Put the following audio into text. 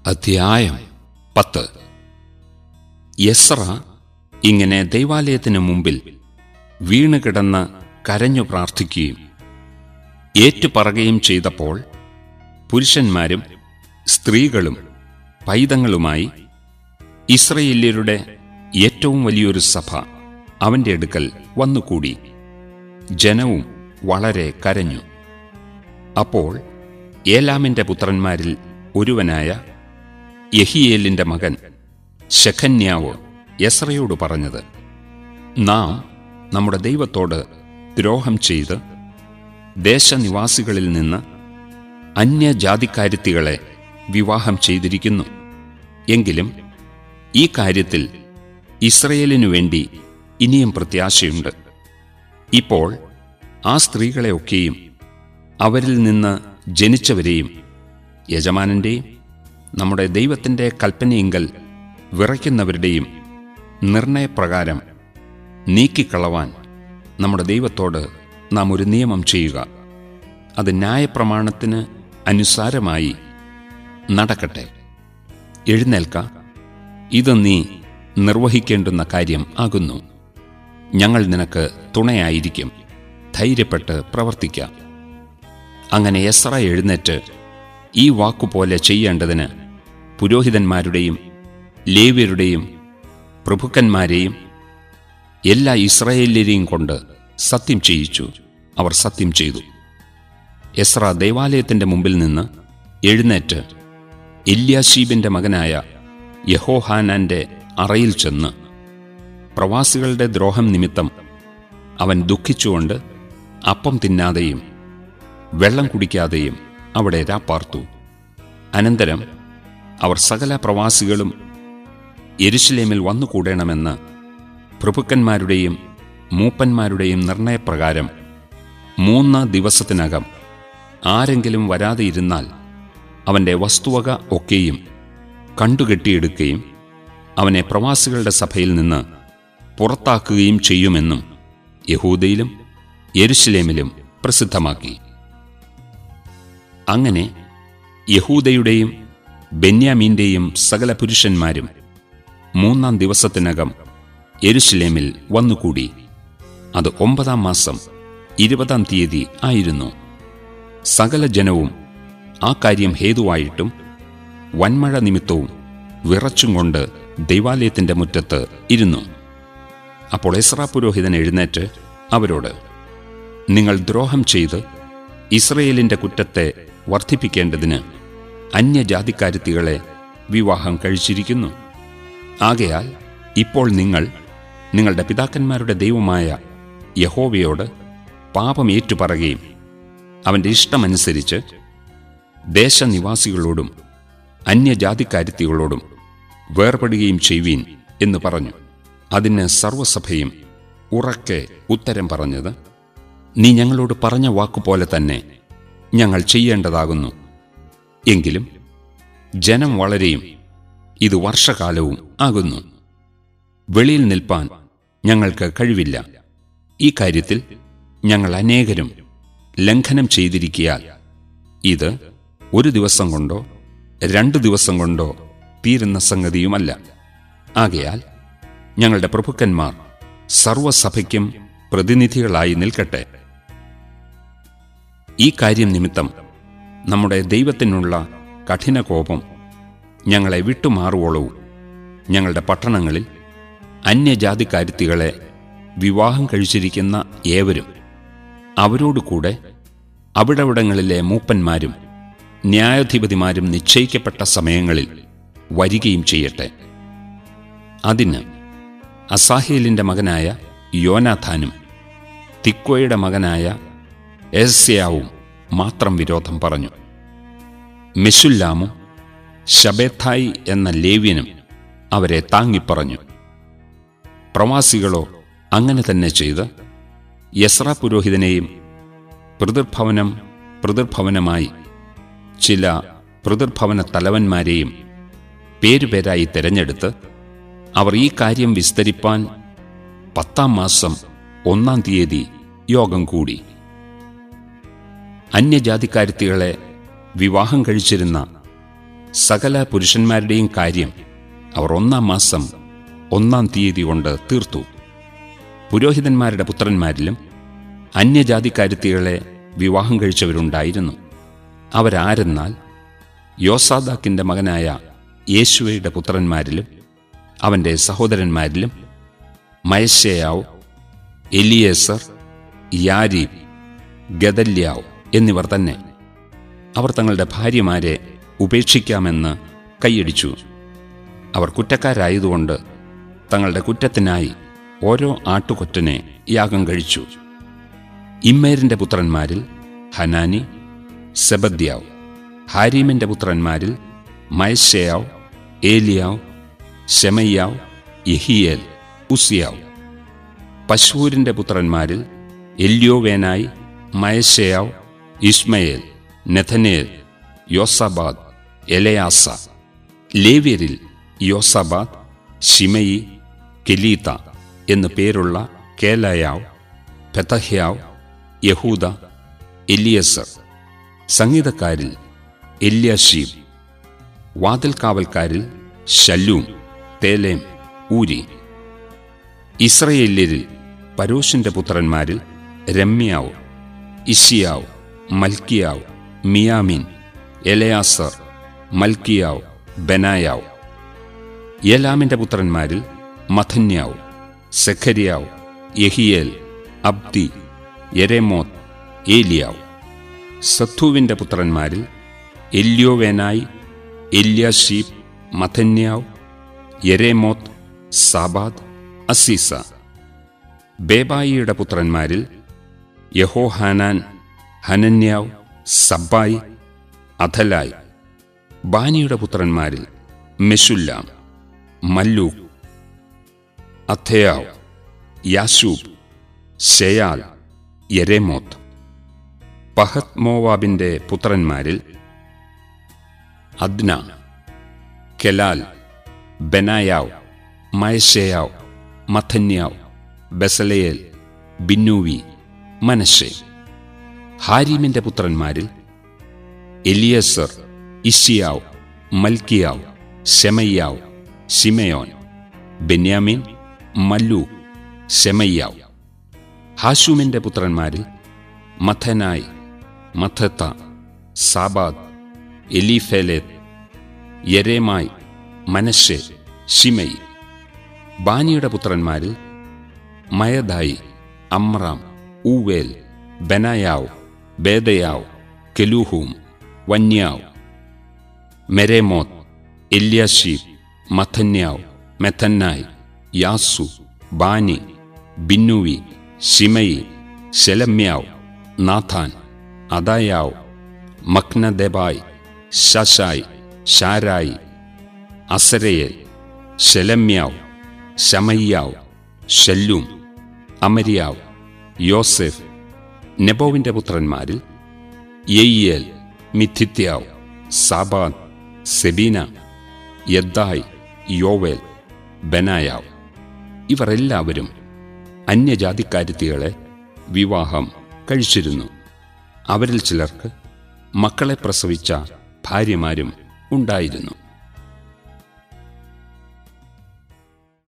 അധ്യായം പത്ത് യസ്ര ഇങ്ങനെ ദൈവാലയത്തിന് മുമ്പിൽ വീണുകിടന്ന് കരഞ്ഞു പ്രാർത്ഥിക്കുകയും ഏറ്റുപറയുകയും ചെയ്തപ്പോൾ പുരുഷന്മാരും സ്ത്രീകളും പൈതങ്ങളുമായി ഇസ്രയേല്യരുടെ ഏറ്റവും വലിയൊരു സഭ അവന്റെ അടുക്കൽ വന്നുകൂടി ജനവും വളരെ കരഞ്ഞു അപ്പോൾ ഏലാമിന്റെ പുത്രന്മാരിൽ ഒരുവനായ യഹിയേലിന്റെ മകൻ ശഖന്യാവ് യസ്രയോട് പറഞ്ഞത് നാം നമ്മുടെ ദൈവത്തോട് ദ്രോഹം ചെയ്ത് ദേശനിവാസികളിൽ നിന്ന് അന്യജാതിക്കാരുത്തികളെ വിവാഹം ചെയ്തിരിക്കുന്നു എങ്കിലും ഈ കാര്യത്തിൽ ഇസ്രയേലിനു വേണ്ടി ഇനിയും പ്രത്യാശയുണ്ട് ഇപ്പോൾ ആ സ്ത്രീകളെയൊക്കെയും അവരിൽ നിന്ന് ജനിച്ചവരെയും യജമാനന്റെയും നമ്മുടെ ദൈവത്തിന്റെ കൽപ്പനയിങ്കൽ വിറയ്ക്കുന്നവരുടെയും നിർണയപ്രകാരം നീക്കിക്കളവാൻ നമ്മുടെ ദൈവത്തോട് നാം ഒരു നിയമം ചെയ്യുക അത് ന്യായപ്രമാണത്തിന് അനുസാരമായി നടക്കട്ടെ എഴുന്നേൽക്ക ഇത് നീ നിർവഹിക്കേണ്ടുന്ന കാര്യം ആകുന്നു ഞങ്ങൾ നിനക്ക് തുണയായിരിക്കും ധൈര്യപ്പെട്ട് പ്രവർത്തിക്കാം അങ്ങനെ എസ്ര എഴുന്നേറ്റ് ഈ വാക്കുപോലെ ചെയ്യേണ്ടതിന് പുരോഹിതന്മാരുടെയും ലേവ്യരുടെയും പ്രഭുക്കന്മാരെയും എല്ലാ ഇസ്രായേല്യരെയും കൊണ്ട് സത്യം ചെയ്യിച്ചു അവർ സത്യം ചെയ്തു എസ്ര ദേവാലയത്തിന്റെ മുമ്പിൽ നിന്ന് എഴുന്നേറ്റ് എല്യാശീബിന്റെ മകനായ യഹോഹാനാന്റെ അറയിൽ ചെന്ന് പ്രവാസികളുടെ ദ്രോഹം നിമിത്തം അവൻ ദുഃഖിച്ചുകൊണ്ട് അപ്പം തിന്നാതെയും വെള്ളം കുടിക്കാതെയും അവിടെ രാപ്പാർത്തു അനന്തരം അവർ സകല പ്രവാസികളും യെരുശലേമിൽ വന്നുകൂടണമെന്ന് പ്രഭുക്കന്മാരുടെയും മൂപ്പന്മാരുടെയും നിർണയപ്രകാരം മൂന്ന് ദിവസത്തിനകം ആരെങ്കിലും വരാതെ ഇരുന്നാൽ അവന്റെ വസ്തുവക ഒക്കെയും കണ്ടുകെട്ടിയെടുക്കുകയും അവനെ പ്രവാസികളുടെ സഭയിൽ നിന്ന് പുറത്താക്കുകയും ചെയ്യുമെന്നും യഹൂദയിലും യെരുശലേമിലും പ്രസിദ്ധമാക്കി അങ്ങനെ യഹൂദയുടെയും ബെന്യാമീന്റെയും സകല പുരുഷന്മാരും മൂന്നാം ദിവസത്തിനകം യെരുശലേമിൽ വന്നുകൂടി അത് ഒമ്പതാം മാസം ഇരുപതാം തീയതി ആയിരുന്നു സകല ജനവും ആ കാര്യം ഹേതുവായിട്ടും വൻമഴ നിമിത്തവും വിറച്ചും കൊണ്ട് ദൈവാലയത്തിന്റെ മുറ്റത്ത് ഇരുന്നു അപ്പോൾ എസ്രാ പുരോഹിതൻ എഴുന്നേറ്റ് അവരോട് നിങ്ങൾ ദ്രോഹം ചെയ്ത് ഇസ്രയേലിന്റെ കുറ്റത്തെ വർദ്ധിപ്പിക്കേണ്ടതിന് അന്യജാതിക്കാരുത്തികളെ വിവാഹം കഴിച്ചിരിക്കുന്നു ആകയാൽ ഇപ്പോൾ നിങ്ങൾ നിങ്ങളുടെ പിതാക്കന്മാരുടെ ദൈവമായ യഹോവയോട് പാപം ഏറ്റുപറയുകയും അവന്റെ ഇഷ്ടമനുസരിച്ച് ദേശനിവാസികളോടും അന്യജാതിക്കാരുത്തികളോടും വേർപെടുകയും ചെയ്യുവീൻ എന്ന് പറഞ്ഞു അതിന് സർവസഭയും ഉറക്കെ ഉത്തരം പറഞ്ഞത് നീ ഞങ്ങളോട് പറഞ്ഞ വാക്കുപോലെ തന്നെ ഞങ്ങൾ ചെയ്യേണ്ടതാകുന്നു എങ്കിലും ജനം വളരെയും ഇത് വർഷകാലവും ആകുന്നു വെളിയിൽ നിൽപ്പാൻ ഞങ്ങൾക്ക് കഴിവില്ല ഈ കാര്യത്തിൽ ഞങ്ങൾ അനേകരും ലംഘനം ചെയ്തിരിക്കിയാൽ ഇത് ഒരു ദിവസം കൊണ്ടോ രണ്ടു ദിവസം കൊണ്ടോ തീരുന്ന സംഗതിയുമല്ല ആകയാൽ ഞങ്ങളുടെ പ്രഭുക്കന്മാർ സർവസഭയ്ക്കും പ്രതിനിധികളായി നിൽക്കട്ടെ ഈ കാര്യം നിമിത്തം നമ്മുടെ ദൈവത്തിനുള്ള കഠിന കോപം ഞങ്ങളെ വിട്ടുമാറുവോളവും ഞങ്ങളുടെ പട്ടണങ്ങളിൽ അന്യജാതിക്കാരുത്തികളെ വിവാഹം കഴിച്ചിരിക്കുന്ന ഏവരും അവരോടുകൂടെ അവിടവിടങ്ങളിലെ മൂപ്പന്മാരും ന്യായാധിപതിമാരും നിശ്ചയിക്കപ്പെട്ട സമയങ്ങളിൽ വരികയും ചെയ്യട്ടെ അതിന് അസാഹേലിന്റെ മകനായ യോനാഥാനും തിക്കോയുടെ മകനായ എസ്യാവും മാത്രം വിരോധം പറഞ്ഞു മെഷുല്ലാമും ഷബേത്തായി എന്ന ലേവ്യനും അവരെ താങ്ങിപ്പറഞ്ഞു പ്രവാസികളോ അങ്ങനെ തന്നെ ചെയ്ത് യസ്ര പുരോഹിതനെയും പിതൃഭവനം പിതൃഭവനമായി ചില പിതൃഭവന തലവന്മാരെയും പേരുപേരായി തെരഞ്ഞെടുത്ത് അവർ ഈ കാര്യം വിസ്തരിപ്പാൻ പത്താം മാസം ഒന്നാം തീയതി യോഗം കൂടി അന്യജാതിക്കാരുത്തികളെ വിവാഹം കഴിച്ചിരുന്ന സകല പുരുഷന്മാരുടെയും കാര്യം അവർ ഒന്നാം മാസം ഒന്നാം തീയതി കൊണ്ട് തീർത്തു പുരോഹിതന്മാരുടെ പുത്രന്മാരിലും അന്യജാതിക്കാരുത്തികളെ വിവാഹം കഴിച്ചവരുണ്ടായിരുന്നു അവരാരെന്നാൽ യോസാദാക്കിന്റെ മകനായ യേശുവയുടെ പുത്രന്മാരിലും അവന്റെ സഹോദരന്മാരിലും മയശയാവ് എലിയേസർ യാരീബ് ഗദല്യാവ് എന്നിവർ തന്നെ അവർ തങ്ങളുടെ ഭാര്യമാരെ ഉപേക്ഷിക്കാമെന്ന് കൈയടിച്ചു അവർ കുറ്റക്കാരായതുകൊണ്ട് തങ്ങളുടെ കുറ്റത്തിനായി ഓരോ ആട്ടുകൊറ്റനെ യാഗം കഴിച്ചു ഇമ്മേരിന്റെ പുത്രന്മാരിൽ ഹനാനി സെബദ്യാവ് ഹാരീമിന്റെ പുത്രന്മാരിൽ മയശയാവ് ഏലിയാവ് ശെമയ്യാവ് യഹിയേൽ ഉസിയാവ് പശൂരിന്റെ പുത്രന്മാരിൽ എല്യോവേനായി മയശയാവ് ഇസ്മയേൽ നെഥനേൽ യോസബാദ് എലയാസ ലേവ്യരിൽ യോസബാദ് ഷിമയി കെലീത്ത എന്നു പേരുള്ള കേലയാവ് പെതഹ്യാവ് യഹൂദ എലിയസർ സംഗീതക്കാരിൽ എല്യാഷീബ് വാതിൽക്കാവൽക്കാരിൽ ശല്ലൂം തേലേം ഊരി ഇസ്രയേല്യരിൽ പരോഷിന്റെ പുത്രന്മാരിൽ രമ്യാവ് ഇഷിയാവ് മൽക്കിയാവ് മിയാമിൻ എലയാസർ മൽക്കിയാവ് ബനായാവ് ഏലാമിന്റെ പുത്രന്മാരിൽ മഥന്യാവ് സെഖരിയാവ് യഹിയേൽ അബ്ദി യെരേമോത്ത് ഏലിയാവ് സത്തുവിന്റെ പുത്രന്മാരിൽ എല്യോവേനായി എല്യാഷീബ് മഥന്യാവ് യെരേമോത്ത് സാബാദ് അസീസ ബേബായിയുടെ പുത്രന്മാരിൽ യഹോഹാനാൻ ഹനന്യാവ് സബ്ബായി അഥലായ് ബാനിയുടെ പുത്രന്മാരിൽ മെഷുല്ലാം മല്ലൂക്ക് അഥയാവ് യാശൂബ് ഷെയാൽ യെരേമോത്ത് പഹത് മോവാബിന്റെ പുത്രന്മാരിൽ അദ്ന കെലാൽ ബെനായാവ് മയശയാവ് മഥന്യാവ് ബസലയേൽ ബിന്നൂവി മനശെ ഹാരീമിന്റെ പുത്രന്മാരിൽ എലിയസർ ഇഷിയാവ് മൽക്കിയാവ് ഷെമയ്യാവ് ഷിമയോൻ ബെന്യാമിൻ മല്ലു ഷെമയ്യാവ് ഹാഷൂമിന്റെ പുത്രന്മാരിൽ മഥനായി മഥത്ത സാബാദ് എലീഫേലേത്ത് യരേമായി മനശെ ഷിമയി ബാനിയുടെ പുത്രന്മാരിൽ Maadai Amram Uel Benaiah Bedeiah കെലൂഹൂം Vaniah Meremoth Eliashib Mattaniah Mattenai Jaasu Bani Binnui Shimei Shelemiah Nathan Adaiah Machnadebai Shashai Sharai Azareel Shelemiah Shemariah Shallum Amariah Joseph നെബോവിന്റെ പുത്രന്മാരിൽ യെയ്യേൽ മിഥിത്യാവ് സാബാദ് സെബീന യദ്ദായ് യോവേൽ ബനായാവ് ഇവർ എല്ലാവരും അന്യജാതിക്കാരുത്തികളെ വിവാഹം കഴിച്ചിരുന്നു അവരിൽ ചിലർക്ക് മക്കളെ പ്രസവിച്ച ഭാര്യമാരും ഉണ്ടായിരുന്നു